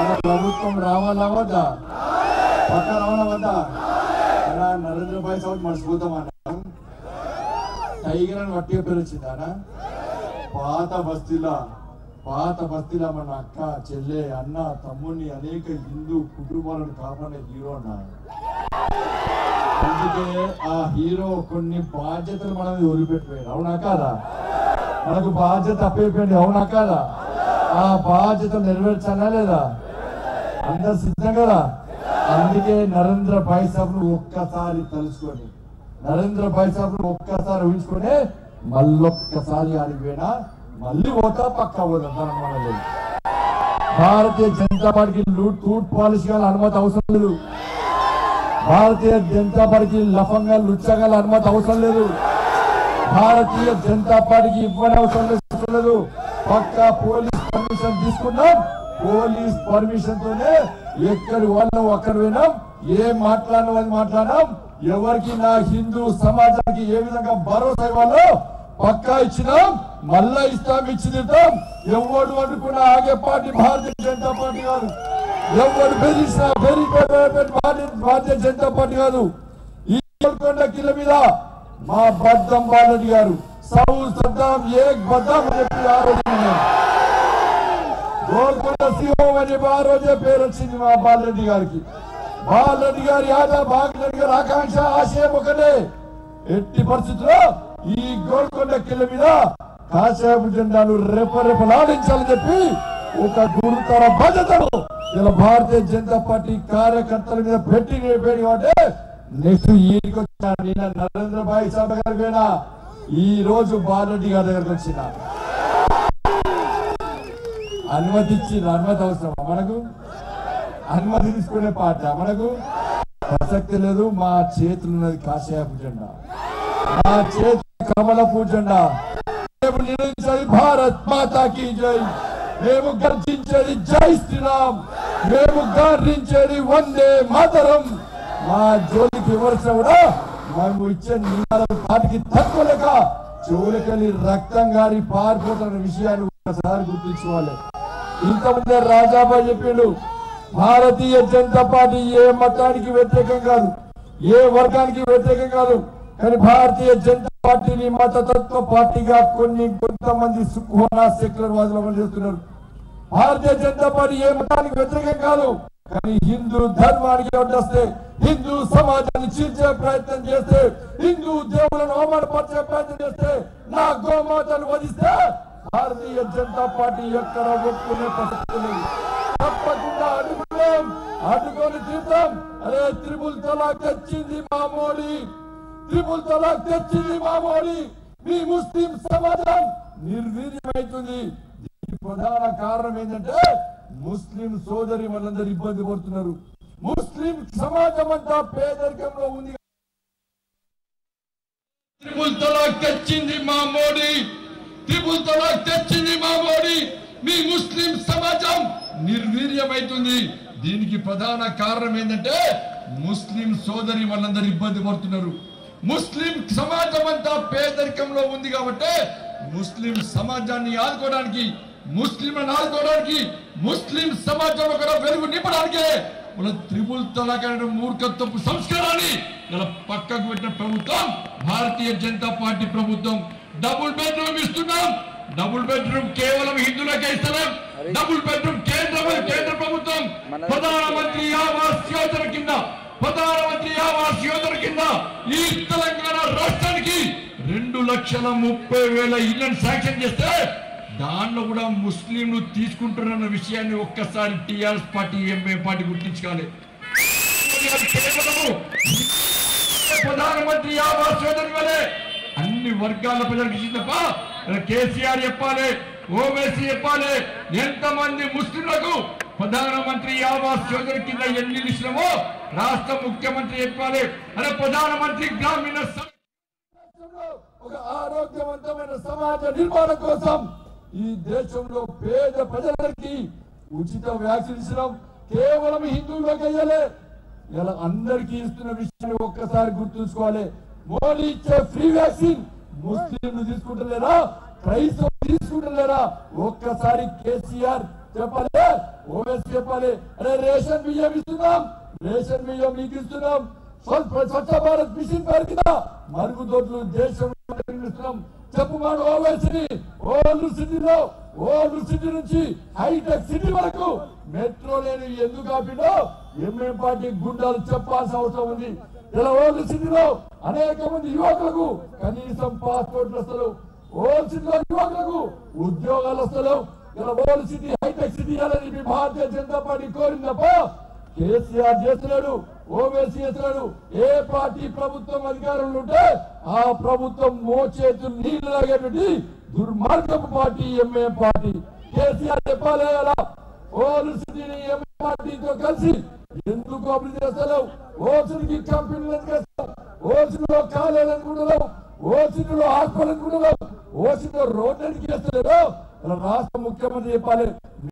మన ప్రభుత్వం రావాలా వద్దా పక్క రావాలా వద్దా అలా నరేంద్ర భాయ్ సాబ్ మర్చిపోతామన్నా టైగర్ అని వట్టిగా పేరు వచ్చిందానా పాత బస్తీలా పాత బస్తీలా మన అక్క చెల్లె అన్న తమ్ముడిని అనేక హిందూ కుటుంబాలను కాపాడే హీరో అన్నా అందుకే ఆ హీరో కొన్ని బాధ్యతలు మన మీద వదిలిపెట్టిపోయాడు అవునా కాదా మనకు బాధ్యత అప్పైపోయింది అవునా కాదా ఆ బాధ్యత నెరవేర్చాలా లేదా అందరు సిద్ధం కదా అందుకే నరేంద్ర భాయ్ సాబ్ను ఒక్కసారి తలుచుకొని నరేంద్ర భాయ్ సాబ్ను ఒక్కసారి ఊహించుకొని మళ్ళొక్కసారి ఆడిపోయినా మళ్ళీ పోతా పక్క పోతా దాని మనది భారతీయ జనతా పార్టీకి లూట్ తూట్ పాలిష్ గా అనుమతి అవసరం లేదు భారతీయ జనతా పార్టీకి లఫంగా లుచ్చగా అనుమతి అవసరం లేదు భారతీయ జనతా పార్టీకి ఇవ్వని అవసరం లేదు అవసరం లేదు పక్క పోలీస్ పర్మిషన్ తీసుకున్నాం పోలీస్ పర్మిషన్ తోనే ఎక్కడి వాళ్ళం అక్కడ వినాం ఏం మాట్లాడినా అది మాట్లాడినాం ఎవరికి నా హిందూ సమాజానికి ఏ విధంగా భరోసా ఇవ్వాలో పక్కా ఇచ్చినాం మళ్ళా ఇస్తాం ఇచ్చి తింటాం ఎవడు అనుకున్న ఆగే పార్టీ భారతీయ జనతా పార్టీ కాదు ఎవరు బెదిరించినా బెదిరి భారతీయ భారతీయ జనతా పార్టీ కాదు ఈ గోల్కొండ కిల్ల మీద మా బద్దం బాలరెడ్డి గారు సౌ సద్దాం ఏక్ బద్దం అని చెప్పి ఆ రోజు విన్నాం. గోల్కొండ సింహం అని చెప్పి ఆ రోజే పేరు వచ్చింది మా బాలరెడ్డి గారికి బాలరెడ్డి గారి ఆదా బాలరెడ్డి గారి ఆకాంక్ష ఆశయం ఒకటే ఎట్టి పరిస్థితుల్లో ఈ గోల్కొండ కిల్ల మీద కాసేపు జెండాను రెపరెపలాడించాలని చెప్పి ఒక గురుతర బాధ్యతను ఇలా భారతీయ జనతా పార్టీ కార్యకర్తల మీద పెట్టి నిలిపేది అంటే నెక్స్ట్ ఈడికి వచ్చిన నిన్న నరేంద్ర భాయ్ సభ గారికి పోయినా ఈ రోజు బాలరెడ్డి గారి దగ్గరకు వచ్చిన అనుమతి ఇచ్చింది అనుమతి అవసరమా మనకు అనుమతి తీసుకునే పాట మనకు ప్రసక్తి లేదు మా చేతులు ఉన్నది కాషాయపు జెండా మా చేతి కమలపు జెండా మేము నిర్ణయించేది భారత్ మాతాకి జై మేము గర్జించేది జై శ్రీరామ్ మేము గర్జించేది వందే మాతరం మా జోలికి విమర్శ కూడా మేము ఇచ్చే నినాదం వాటికి తక్కువలేక చెవులకెళ్ళి రక్తం గారి పారిపోతున్న విషయాన్ని ఒకసారి గుర్తించుకోవాలి ఇంతమంది రాజాబాయ్ చెప్పిండు భారతీయ జనతా పార్టీ ఏ మతానికి వ్యతిరేకం కాదు ఏ వర్గానికి వ్యతిరేకం కాదు కానీ భారతీయ జనతా పార్టీని మతతత్వ పార్టీగా కొన్ని కొంతమంది సుఖోనా సెక్యులర్ వాదులు అమలు చేస్తున్నారు భారతీయ జనతా పార్టీ ఏ మతానికి వ్యతిరేకం కాదు కానీ హిందూ ధర్మానికి అడ్డొస్తే హిందూ సమాజాన్ని చీల్చే ప్రయత్నం చేస్తే హిందూ దేవులను అవమానపరిచే ప్రయత్నం చేస్తే నా గోమాతను వధిస్తే భారతీయ జనతా పార్టీ ఎక్కడ ఒప్పుకునే ప్రసక్తి లేదు తప్పకుండా అడుగుతాం అడుగుని తీర్థం అరే త్రిపుల్ తలాక్ తెచ్చింది మా మోడీ త్రిపుల్ తలాక్ తెచ్చింది మా మోడీ మీ ముస్లిం సమాజం నిర్వీర్యమైతుంది దీనికి ప్రధాన కారణం ఏంటంటే ముస్లిం సోదరి మనందరూ ఇబ్బంది పడుతున్నారు ముస్లిం సమాజం అంతా పేదరికంలో ఉంది త్రిపుల్ తలాక్ తెచ్చింది మా మోడీ త్రిపుల్ తలాక్ తెచ్చింది మా మోడీ మీ ముస్లిం సమాజం నిర్వీర్యమైతుంది దీనికి ప్రధాన కారణం ఏంటంటే ముస్లిం సోదరి వాళ్ళందరూ ఇబ్బంది పడుతున్నారు ముస్లిం సమాజం అంతా పేదరికంలో ఉంది కాబట్టి ముస్లిం సమాజాన్ని ఆదుకోవడానికి ముస్లింలను ఆదుకోవడానికి ముస్లిం సమాజంలో కూడా వెలుగు నింపడానికే మన త్రిపుల్ తలాక్ అనే మూర్ఖత్వపు సంస్కారాన్ని ఇలా పక్కకు పెట్టిన ప్రభుత్వం భారతీయ జనతా పార్టీ ప్రభుత్వం డబుల్ బెడ్రూమ్ ఇస్తున్నాం డబుల్ బెడ్రూమ్ కేవలం హిందువులకే ఇస్తున్నాం డబుల్ బెడ్రూమ్ కేంద్ర కేంద్ర ప్రభుత్వం ప్రధానమంత్రి ఆవాస్ యోజన కింద ప్రధానమంత్రి ఆవాస్ యోజన కింద ఈ తెలంగాణ రాష్ట్రానికి రెండు లక్షల ముప్పై వేల ఇళ్లను శాంక్షన్ చేస్తే దానిలో కూడా ముస్లింలు తీసుకుంటున్న విషయాన్ని ఒక్కసారి టిఆర్ఎస్ పార్టీ ఎంఏ పార్టీ గుర్తించుకోవాలి కేవలము ప్రధానమంత్రి ఆవాస్ యోజన వలె అన్ని వర్గాల ప్రజలకు ఇచ్చింది తప్ప ఇలా కేసీఆర్ చెప్పాలి ఓవైసీ చెప్పాలి ఎంతమంది ముస్లింలకు ప్రధానమంత్రి ఆవాస్ యోజన కింద ఎన్ని ఇచ్చినామో రాష్ట్ర ముఖ్యమంత్రి చెప్పాలి అదే ప్రధానమంత్రి గ్రామీణ స- ఒక ఆరోగ్యవంతమైన సమాజ నిర్మాణం కోసం ఈ దేశంలో పేద ప్రజలకి ఉచిత వ్యాక్సిన్ ఇచ్చినాం కేవలం హిందువులకు అయ్యలే ఇలా అందరికీ ఇస్తున్న విషయాన్ని ఒక్కసారి గుర్తుంచుకోవాలి మోడీ ఇచ్చే ఫ్రీ వ్యాక్సిన్ ముస్లింలు తీసుకుంటలేరా క్రైస్తవులు తీసుకుంటలేరా ఒక్కసారి కేసీఆర్ చెప్పాలి ఓఎస్ చెప్పాలి అరే రేషన్ బియ్యం ఇస్తున్నాం రేషన్ బియ్యం మీకు ఇస్తున్నాం స్వచ్ఛ స్వచ్ఛ భారత్ మిషన్ పేరు కింద మరుగుదొడ్లు దేశంలో నిర్మిస్తున్నాం చెప్పు మన ఓవైసీ ఓల్డ్ సిటీలో ఓల్డ్ సిటీ నుంచి హైటెక్ సిటీ వరకు మెట్రో లేని ఎందుకు ఆపినో ఎంఎం పార్టీ గుండాలు చెప్పాల్సిన అవసరం ఉంది ఇలా ఓల్డ్ సిటీలో అనేక మంది యువకులకు కనీసం పాస్పోర్ట్లు వస్తలు ఓల్డ్ సిటీలో యువకులకు ఉద్యోగాలు వస్తలు ఇలా ఓల్డ్ సిటీ హైటెక్ సిటీ అని మీ భారతీయ జనతా పార్టీ కోరిందప్ప కేసీఆర్ చేస్తున్నాడు ఓవేసీ చేస్తున్నాడు ఏ పార్టీ ప్రభుత్వం అధికారంలో ఉంటే ఆ ప్రభుత్వం మోచేతులు నీళ్లు లాగేటువంటి దుర్మార్గపు పార్టీ ఎంఏ పార్టీ కేసీఆర్ చెప్పాలి కదా ఓలుసిటీని ఎంఏ పార్టీతో కలిసి ఎందుకు అభివృద్ధి చేస్తలేవు ఓసుడికి కంపెనీలు చేస్తావు ఓసులో కాలేజీలను కూడా ఓసిలో హాస్పిటల్ కూడా ఓసిలో రోడ్డు చేస్తలేరు ఇలా రాష్ట్ర ముఖ్యమంత్రి చెప్పాలి